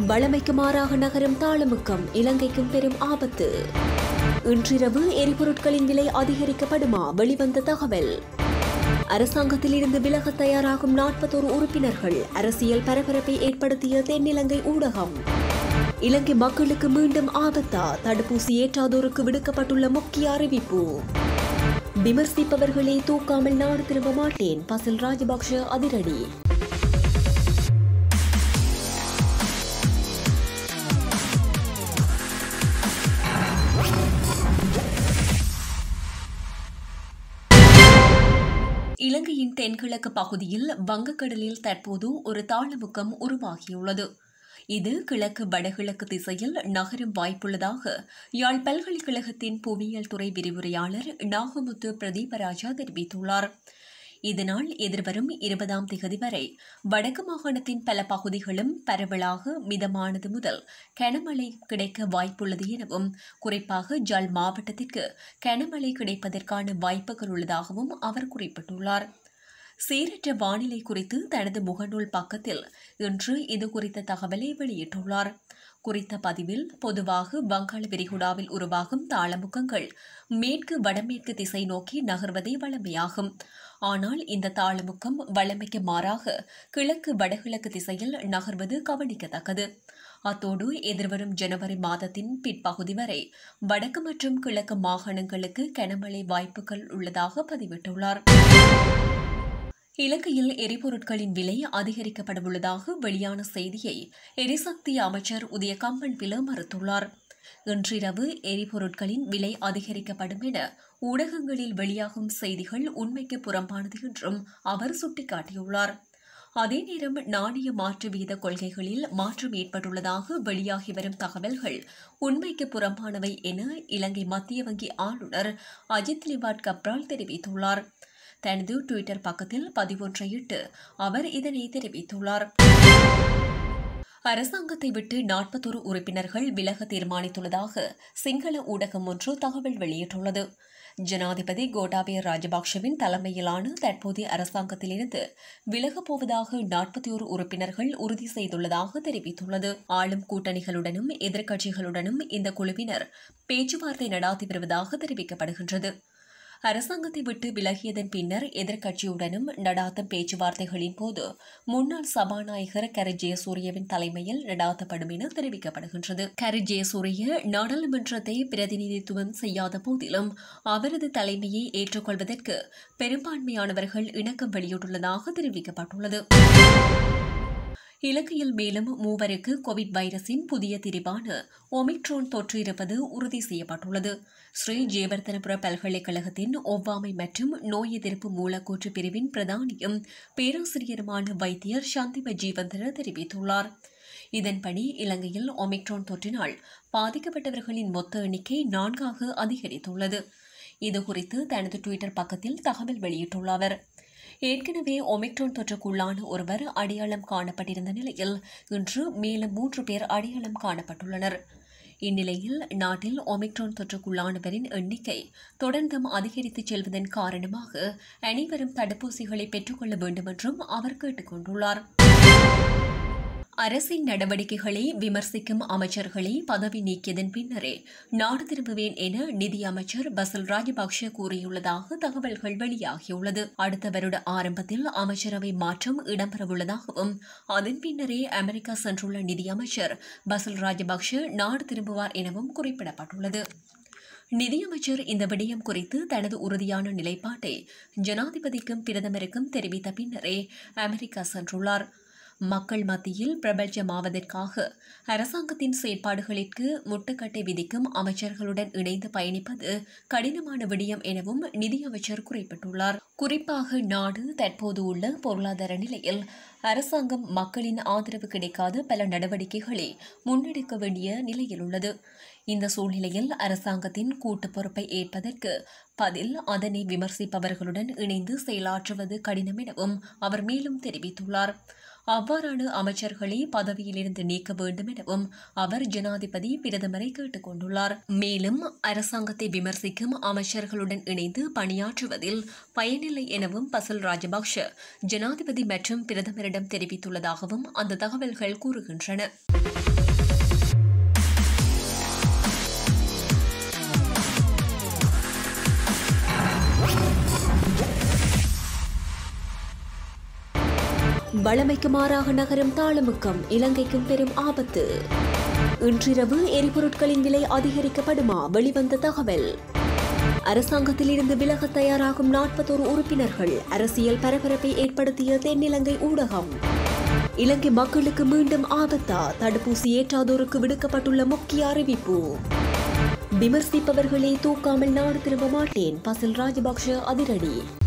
வளமைக்கு மாறாக நகரும் தாளமுக்கம் இலங்கைக்கும் பெரும் ஆபத்து இன்றிரவு எரிபொருட்களின் விலை அதிகரிக்கப்படுமா வெளிவந்த தகவல் அரசாங்கத்தில் இருந்து விலக தயாராகும் நாற்பத்தோரு உறுப்பினர்கள் அரசியல் பரபரப்பை ஏற்படுத்திய தென்னிலங்கை ஊடகம் இலங்கை மக்களுக்கு மீண்டும் ஆபத்தா தடுப்பூசி ஏற்றாதோருக்கு விடுக்கப்பட்டுள்ள முக்கிய அறிவிப்பு விமர்சிப்பவர்களை தூக்காமல் நாடு திரும்ப மாட்டேன் பசில் ராஜபக்ஷ அதிரடி இலங்கையின் தென்கிழக்கு பகுதியில் வங்கக்கடலில் தற்போது ஒரு தாளமுக்கம் உருவாகியுள்ளது இது கிழக்கு வடகிழக்கு திசையில் நகரும் வாய்ப்புள்ளதாக யாழ் பல்கலைக்கழகத்தின் புவியியல் துறை விரிவுரையாளர் நாகமுத்து பிரதீபராஜா தெரிவித்துள்ளார் இதனால் எதிர்வரும் இருபதாம் திகதி வரை வடக்கு மாகாணத்தின் பல பகுதிகளும் பரவலாக மிதமானது முதல் கனமழை கிடைக்க வாய்ப்புள்ளது எனவும் குறிப்பாக ஜாழ் மாவட்டத்திற்கு கனமழை கிடைப்பதற்கான வாய்ப்புகள் உள்ளதாகவும் அவர் குறிப்பிட்டுள்ளார் சீரற்ற வானிலை குறித்து தனது முகநூல் பக்கத்தில் இன்று இது குறித்த தகவலை வெளியிட்டுள்ளார் குறித்த பதிவில் பொதுவாக வங்காள விரிகுடாவில் உருவாகும் தாளமுக்கங்கள் மேற்கு வடமேற்கு திசை நோக்கி நகர்வதே வழமையாகும் ஆனால் இந்த தாளமுக்கம் வழமைக்கு மாறாக கிழக்கு வடகிழக்கு திசையில் நகர்வது கவனிக்கத்தக்கது அத்தோடு எதிர்வரும் ஜனவரி மாதத்தின் பிற்பகுதி வரை வடக்கு மற்றும் கிழக்கு மாகாணங்களுக்கு கனமழை வாய்ப்புகள் உள்ளதாக பதிவிட்டுள்ளார் இலங்கையில் எரிபொருட்களின் விலை அதிகரிக்கப்படவுள்ளதாக வெளியான செய்தியை எரிசக்தி அமைச்சர் உதய கம்பன் பில மறுத்துள்ளார் இன்றிரவு எரிபொருட்களின் விலை அதிகரிக்கப்படும் என ஊடகங்களில் வெளியாகும் செய்திகள் உண்மைக்கு புறம்பானது என்றும் அவர் சுட்டிக்காட்டியுள்ளார் அதே நேரம் நாணய மாற்று வீத கொள்கைகளில் மாற்றம் ஏற்பட்டுள்ளதாக வெளியாகி வரும் தகவல்கள் உண்மைக்கு புறம்பானவை என இலங்கை மத்திய வங்கி ஆளுநர் அஜித் லிவாட் கப்ரால் தெரிவித்துள்ளார் தனது டுவிட்டர் பக்கத்தில் பதிவொன்றையிட்டு அவர் இதனை தெரிவித்துள்ளார் அரசாங்கத்தை விட்டு நாற்பத்தொரு உறுப்பினர்கள் விலக தீர்மானித்துள்ளதாக சிங்கள ஊடகம் ஒன்று தகவல் வெளியிட்டுள்ளது ஜனாதிபதி கோட்டாபய ராஜபக்ஷவின் தலைமையிலான தற்போதைய அரசாங்கத்திலிருந்து விலகப் போவதாக நாற்பத்தி ஒரு உறுப்பினர்கள் உறுதி செய்துள்ளதாக தெரிவித்துள்ளது ஆளும் கூட்டணிகளுடனும் எதிர்க்கட்சிகளுடனும் இந்த குழுவினர் பேச்சுவார்த்தை நடாத்தி வருவதாக தெரிவிக்கப்படுகின்றது அரசாங்கத்தை விட்டு விலகியதன் பின்னர் எதிர்க்கட்சியுடனும் நடாத்தும் பேச்சுவார்த்தைகளின் போது முன்னாள் சபாநாயகர் கரு ஜெயசூரியவின் தலைமையில் நடாத்தப்படும் என தெரிவிக்கப்படுகின்றது கரு ஜெயசூரிய நாடாளுமன்றத்தை பிரதிநிதித்துவம் செய்யாத போதிலும் அவரது தலைமையை ஏற்றுக்கொள்வதற்கு பெரும்பான்மையானவர்கள் இணக்கம் வெளியிட்டுள்ளதாக தெரிவிக்கப்பட்டுள்ளது இலங்கையில் மேலும் மூவருக்கு கோவிட் வைரஸின் புதிய திரிவான ஒமிக்ரோன் தொற்று இருப்பது உறுதி செய்யப்பட்டுள்ளது ஸ்ரீ ஜெயவர்தனபுர பல்கலைக்கழகத்தின் ஒவ்வாமை மற்றும் நோய் எதிர்ப்பு மூலக்கூற்று பிரிவின் பிரதானியும் பேராசிரியருமான வைத்தியர் சந்திம ஜீவந்தர தெரிவித்துள்ளார் இதன்படி இலங்கையில் ஒமிக்ரோன் தொற்றினால் பாதிக்கப்பட்டவர்களின் மொத்த எண்ணிக்கை நான்காக அதிகரித்துள்ளது இதுகுறித்து தனது டுவிட்டர் பக்கத்தில் தகவல் வெளியிட்டுள்ள அவர் ஏற்கனவே ஒமிக்ரோன் தொற்றுக்குள்ளான ஒருவர் அடையாளம் காணப்பட்டிருந்த நிலையில் இன்று மேலும் மூன்று பேர் அடையாளம் காணப்பட்டுள்ளனர் இந்நிலையில் நாட்டில் ஒமிக்ரோன் தொற்றுக்குள்ளானவரின் எண்ணிக்கை தொடர்ந்தும் அதிகரித்து செல்வதன் காரணமாக அனைவரும் தடுப்பூசிகளை பெற்றுக்கொள்ள வேண்டும் என்றும் அவர் கேட்டுக் கொண்டுள்ளார் அரசின் நடவடிக்கைகளை விமர்சிக்கும் அமைச்சர்களை பதவி நீக்கியதன் பின்னரே நாடு திரும்புவேன் என நிதி அமைச்சர் பசல் ராஜபக்ஷ கூறியுள்ளதாக தகவல்கள் வெளியாகியுள்ளது அடுத்த வருட ஆரம்பத்தில் அமைச்சரவை மாற்றம் இடம்பெறவுள்ளதாகவும் அதன் பின்னரே அமெரிக்கா சென்றுள்ள நிதியமைச்சர் பசல் ராஜபக்ஷ நாடு திரும்புவார் எனவும் குறிப்பிடப்பட்டுள்ளது நிதியமைச்சர் இந்த விடயம் குறித்து தனது உறுதியான நிலைப்பாட்டை ஜனாதிபதிக்கும் பிரதமருக்கும் தெரிவித்த பின்னரே அமெரிக்கா சென்றுள்ளார் மக்கள் மத்தியில் பிரபல்யமாவதற்காக அரசாங்கத்தின் செயற்பாடுகளிற்கு முட்டுக்கட்டை விதிக்கும் அமைச்சர்களுடன் இணைந்து பயணிப்பது கடினமான விடயம் எனவும் நிதியமைச்சர் குறிப்பிட்டுள்ளார் குறிப்பாக நாடு தற்போது உள்ள பொருளாதார நிலையில் அரசாங்கம் மக்களின் ஆதரவு கிடைக்காத பல நடவடிக்கைகளை முன்னெடுக்க வேண்டிய நிலையில் உள்ளது இந்த சூழ்நிலையில் அரசாங்கத்தின் கூட்டு பொறுப்பை ஏற்பதற்கு பதில் அதனை விமர்சிப்பவர்களுடன் இணைந்து செயலாற்றுவது கடினம் எனவும் அவர் மேலும் தெரிவித்துள்ளார் அவ்வாறான அமைச்சர்களை பதவியிலிருந்து நீக்க வேண்டும் எனவும் அவர் ஜனாதிபதி பிரதமரை கேட்டுக் கொண்டுள்ளார் மேலும் அரசாங்கத்தை விமர்சிக்கும் அமைச்சர்களுடன் இணைந்து பணியாற்றுவதில் பயனில்லை எனவும் பசல் ராஜபக்ஷ ஜனாதிபதி மற்றும் பிரதமரிடம் தெரிவித்துள்ளதாகவும் அந்த தகவல்கள் கூறுகின்றன வளமைக்கு மாறாக நகரும் தாளமுக்கம் இலங்கைக்கும் பெரும் ஆபத்து இன்றிரவு எரிபொருட்களின் விலை அதிகரிக்கப்படுமா வெளிவந்த தகவல் அரசாங்கத்தில் இருந்து விலக தயாராகும் நாற்பத்தோரு உறுப்பினர்கள் அரசியல் பரபரப்பை ஏற்படுத்திய தென்னிலங்கை ஊடகம் இலங்கை மக்களுக்கு மீண்டும் ஆபத்தா தடுப்பூசி ஏற்றாதோருக்கு விடுக்கப்பட்டுள்ள முக்கிய அறிவிப்பு விமர்சிப்பவர்களை தூக்காமல் நாடு திரும்ப மாட்டேன் பசில் ராஜபக்ஷ அதிரடி